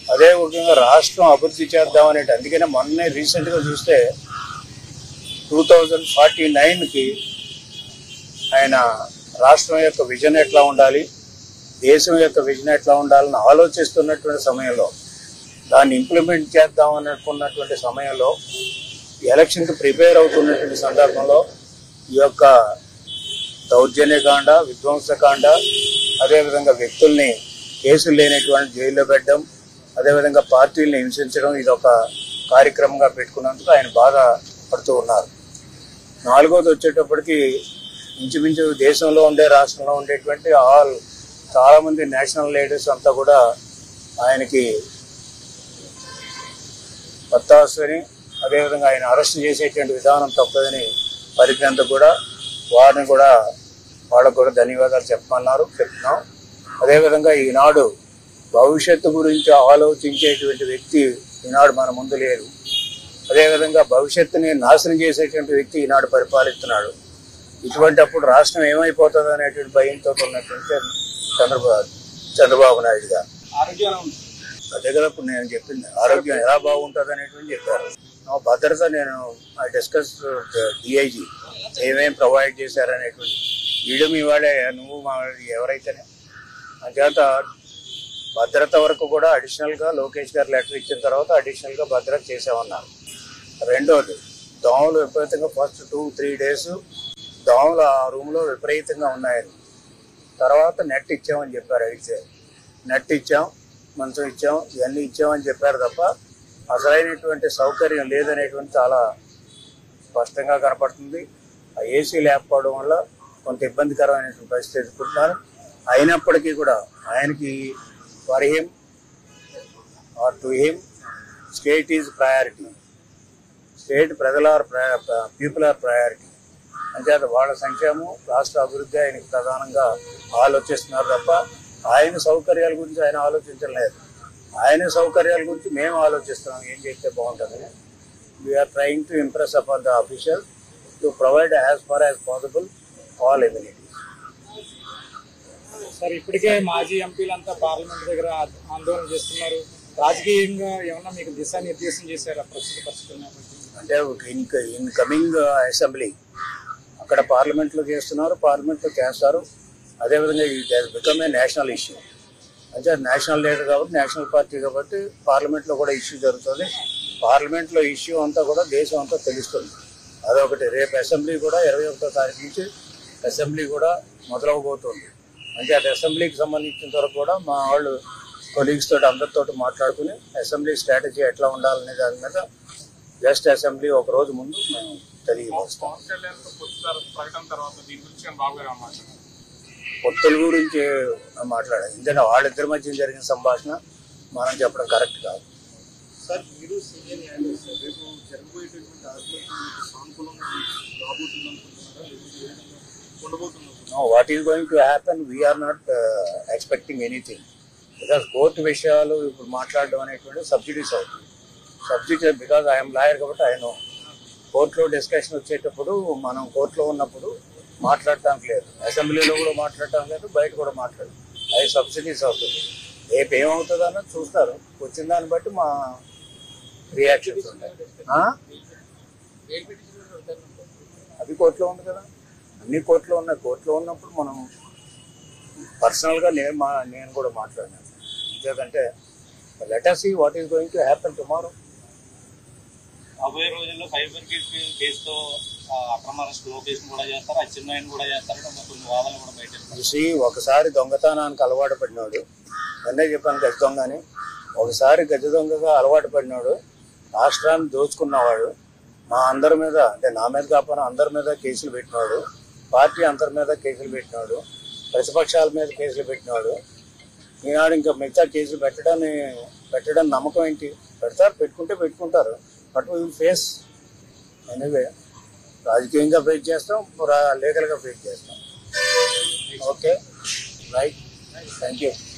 అదే ముఖ్యంగా రాష్ట్రం అభివృద్ధి చేద్దాం అనేటి అందుకనే మొన్నే రీసెంట్గా చూస్తే టూ థౌజండ్ ఫార్టీ నైన్కి ఆయన రాష్ట్రం యొక్క విజన్ ఎట్లా ఉండాలి దేశం యొక్క విజన్ ఎట్లా ఉండాలని ఆలోచిస్తున్నటువంటి సమయంలో దాన్ని ఇంప్లిమెంట్ చేద్దాం అనుకున్నటువంటి సమయంలో ఎలక్షన్కి ప్రిపేర్ అవుతున్నటువంటి సందర్భంలో ఈ యొక్క దౌర్జన్యకాండ విధ్వంసకాండ అదేవిధంగా వ్యక్తుల్ని కేసులు లేనటువంటి జైల్లో పెట్టడం అదేవిధంగా పార్టీల్ని హింసించడం ఇది ఒక కార్యక్రమంగా పెట్టుకున్నందుకు ఆయన బాధ పడుతూ ఉన్నారు నాలుగోది వచ్చేటప్పటికి ఇంచుమించు దేశంలో ఉండే రాష్ట్రంలో ఉండేటువంటి ఆల్ చాలామంది నేషనల్ లీడర్స్ అంతా కూడా ఆయనకి పత్తాసని అదేవిధంగా ఆయన అరెస్ట్ చేసేటువంటి విధానం తప్పదని పరిజ్ఞంత కూడా వారిని కూడా వాళ్ళకు కూడా ధన్యవాదాలు చెప్పమన్నారు చెప్తున్నాం అదేవిధంగా ఈనాడు భవిష్యత్తు గురించి ఆలోచించేటువంటి వ్యక్తి ఈనాడు మన ముందు లేరు అదేవిధంగా భవిష్యత్తుని నాశనం చేసేటువంటి వ్యక్తి ఈనాడు పరిపాలిస్తున్నాడు ఇటువంటి అప్పుడు రాష్ట్రం ఏమైపోతుంది అనేటువంటి భయంతో ఉన్నటువంటి చంద్రబాబు చంద్రబాబు నాయుడు గారు ఆరోగ్యం ఎలా ఉంది అదే కదా ఇప్పుడు నేను చెప్పింది ఆరోగ్యం ఎలా బాగుంటుంది అనేటువంటి చెప్పారు నా భద్రత నేను ఐ డిస్కస్ డిఐజీ ఏమేం ప్రొవైడ్ చేశారనేటువంటి వీడు మీ వాడే నువ్వు మా ఎవరైతేనే అంచేత భద్రత వరకు కూడా అడిషనల్గా లోకేష్ గారు లెటర్ ఇచ్చిన తర్వాత అడిషనల్గా భద్రత చేసామన్నారు రెండోది దోమలు విపరీతంగా ఫస్ట్ టూ త్రీ డేస్ దోమలు ఆ రూమ్లో విపరీతంగా ఉన్నాయని తర్వాత నెట్ ఇచ్చామని చెప్పారు అయితే నెట్ ఇచ్చాం మంచం ఇచ్చాం ఇవన్నీ ఇచ్చామని చెప్పారు తప్ప అసలైనటువంటి సౌకర్యం లేదనేటువంటి చాలా స్పష్టంగా కనపడుతుంది ఆ ఏసీ లేకపోవడం వల్ల కొంత ఇబ్బందికరమైనటువంటి పరిస్థితి ఎదుర్కొంటున్నారు అయినప్పటికీ కూడా ఆయనకి for him or to him state is priority state ప్రజల పీపుల్ ఆర్ ప్రయారిటీ అంచేత వాళ్ళ సంక్షేమం రాష్ట్ర అభివృద్ధి ఆయనకి ప్రధానంగా ఆలోచిస్తున్నారు తప్ప ఆయన సౌకర్యాల గురించి ఆయన ఆలోచించడం లేదు ఆయన సౌకర్యాల గురించి మేము ఆలోచిస్తున్నాం ఏం చేస్తే బాగుంటుంది we are trying to impress upon the official to provide as far as possible all amenities sir ఇప్పటికే మాజీ ఎంపీలంతా పార్లమెంట్ దగ్గర ఆ- ఆందోళన చేస్తున్నారు రాజకీయంగా ఏమన్నా మీకు దిశానిర్దేశం చేశారా ప్రస్తుత పరిస్థితుల నేపథ్యంలో? అంటే ఇన్ ఇన్ కమింగ్ అసెంబ్లీ అక్కడ పార్లమెంట్లో చేస్తున్నారు పార్లమెంట్లో చేస్తారు అదేవిధంగా it has become a national issue అంటే నేషనల్ లీడర్ కాబట్టి నేషనల్ పార్టీ కాబట్టి పార్లమెంట్లో కూడా ఇష్యూ జరుగుతుంది పార్లమెంట్లో ఇష్యూ అంతా కూడా దేశం అంతా తెలుస్తుంది అదొకటి రేపు అసెంబ్లీ కూడా ఇరవై ఒకటో తారీఖు నుంచి అసెంబ్లీ కూడా మొదలవబోతుంది అంటే అది అసెంబ్లీకి సంబంధించిన వరకు కూడా మా వాళ్ళు కొలీగ్స్ తోటి అందరితో మాట్లాడుకుని అసెంబ్లీ స్ట్రాటజీ ఎట్లా ఉండాలనే దాని మీద జస్ట్ అసెంబ్లీ ఒక రోజు ముందు మేము తెలియజేస్తాం పవన్ కళ్యాణ్ తో పొత్తు తర- ప్రకటన తర్వాత దీని గురించి నేను బాబు గారు మాట్లాడారు పొత్తుల గురించి మాట్లాడాలి ఎందుకంటే వాళ్ళిద్దరి మధ్య జరిగిన సంభాషణ మనం చెప్పడం కరెక్ట్ కాదు సార్ మీరు సీనియర్ న్యాయవాది సార్ రేపు జరగబోయేటటువంటి ఆత్మహత్య మీకు సానుకూలంగా రాబోతుంది అనుకుంటున్నారా లేకపోతే ఏ విధంగా ఉండబోతున్నారు No, what is going to happen, we are not uh, expecting anything. Because court విషయాలు ఇప్పుడు మాట్లాడడం అనేటువంటి సబ్సిడీస్ అవుతుంది సబ్సిడీ బికాజ్ ఐఎమ్ లాయర్ కాబట్టి ఆయన కోర్టులో డిస్కషన్ వచ్చేటప్పుడు మనం కోర్టులో ఉన్నప్పుడు మాట్లాడటానికి లేదు అసెంబ్లీలో కూడా మాట్లాడటానికి లేదు బయట కూడా మాట్లాడు అవి సబ్సిడీస్ అవుతుంది రేపు ఏమవుతుంది అన్నది చూస్తారు వచ్చిన దాన్ని బట్టి మా రియాక్షన్స్ ఉంటాయి ఆ? అది కోర్టులో ఉంది కదా అన్ని కోర్టులో ఉన్నాయి కోర్టులో ఉన్నప్పుడు మనం పర్సనల్గా నేను మా నేను కూడా మాట్లాడినాను ఎందుకంటే letter see what is going to happen tomorrow రాబోయే రోజుల్లో సైబర్ కేసు కేసుతో ఆ, అక్రమ అరెస్ట్ లోకేష్ కూడా చేస్తారు అచ్చెన్నాయుడు కూడా చేస్తారు ఇంకా కొన్ని వాదనలు కూడా బయట చూసి ఒకసారి దొంగతనానికి అలవాటు పడినాడు అన్నే చెప్పాను గజ దొంగ అని ఒకసారి గజ దొంగగా అలవాటు పడినాడు రాష్ట్రాన్ని దోచుకున్నవాడు మా అందరి మీద అంటే నా మీద కాకపోయినా అందరి మీద కేసులు పెట్టినాడు పార్టీ అందరి మీద కేసులు పెట్టినాడు ప్రతిపక్షాల మీద కేసులు పెట్టినాడు ఈనాడు ఇంకా మిగతా కేసులు పెట్టడాన్ని పెట్టడం నమ్మకం ఏంటి పెడతారు పెట్టుకుంటే పెట్టుకుంటారు బట్ విల్ ఫేస్ ఎనీవే రాజకీయంగా ఫేస్ చేస్తాం లీగల్గా ఫేస్ చేస్తాం ఓకే రైట్ థ్యాంక్ యూ